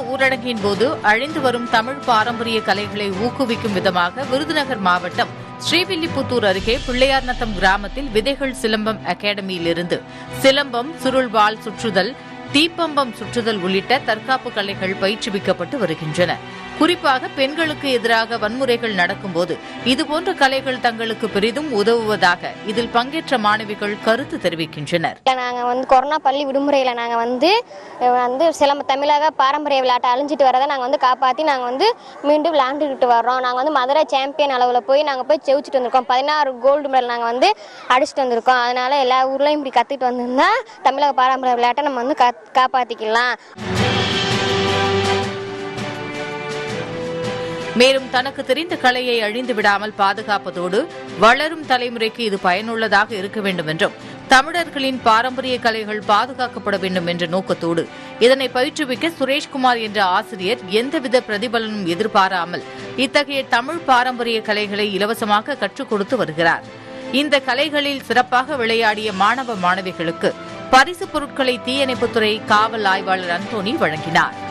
ஊரடங்கின் போது அழிந்து வரும் தமிழ் பாரம்பரிய கலைகளை ஊக்குவிக்கும் விதமாக விருதுநகர் மாவட்டம் ஸ்ரீவில்லிபுத்தூர் அருகே பிள்ளையார்நத்தம் கிராமத்தில் விதைகள் சிலம்பம் அகாடமியிலிருந்து சிலம்பம் சுருள்வாள் சுற்றுதல் தீப்பம்பம் சுற்றுதல் உள்ளிட்ட தற்காப்பு கலைகள் பயிற்றுவிக்கப்பட்டு வருகின்றன குறிப்பாக பெண்களுக்கு எதிராக வன்முறைகள் நடக்கும்போது இதுபோன்ற கலைகள் தங்களுக்கு பெரிதும் உதவுவதாக இதில் பங்கேற்ற மாணவிகள் கருத்து தெரிவிக்கின்றனர் நாங்கள் வந்து கொரோனா பள்ளி விடுமுறையில் நாங்கள் வந்து அஹ், வந்து சிலம்ப தமிழக பாரம்பரிய விளையாட்டை அழிஞ்சிட்டு வரதை நாங்கள் வந்து காப்பாற்றி நாங்கள் வந்து மீண்டும் விளையாண்டுக்கிட்டு வர்றோம் நாங்கள் வந்து மதுரை சாம்பியன் அளவில் போய் நாங்கள் போய் ஜெயிச்சுட்டு வந்திருக்கோம் பதினாறு கோல்டு மெடல் நாங்கள் வந்து அடிச்சுட்டு வந்திருக்கோம் அதனால எல்லா ஊர்லேயும் இப்படி கற்றுக்கிட்டு வந்திருந்தா தமிழக பாரம்பரிய விளையாட்டை நம்ம வந்து கா காப்பாற்றிக்கலாம் மேலும் தனக்கு தெரிந்த கலையை அழிந்து விடாமல் பாதுகாப்பதோடு வளரும் தலைமுறைக்கு இது பயனுள்ளதாக இருக்க வேண்டும் என்றும் தமிழர்களின் பாரம்பரிய கலைகள் பாதுகாக்கப்பட வேண்டும் என்ற நோக்கத்தோடு இதனை பயிற்றுவிக்க சுரேஷ்குமார் என்ற ஆசிரியர் எந்தவித பிரதிபலனும் எதிர்பாராமல் இத்தகைய தமிழ் பாரம்பரிய கலைகளை இலவசமாக கற்றுக் கொடுத்து வருகிறார் இந்த கலைகளில் சிறப்பாக விளையாடிய மாணவ மாணவிகளுக்கு பரிசுப் பொருட்களை தீயணைப்புத்துறை காவல் ஆய்வாளர் அந்தோணி வழங்கினார்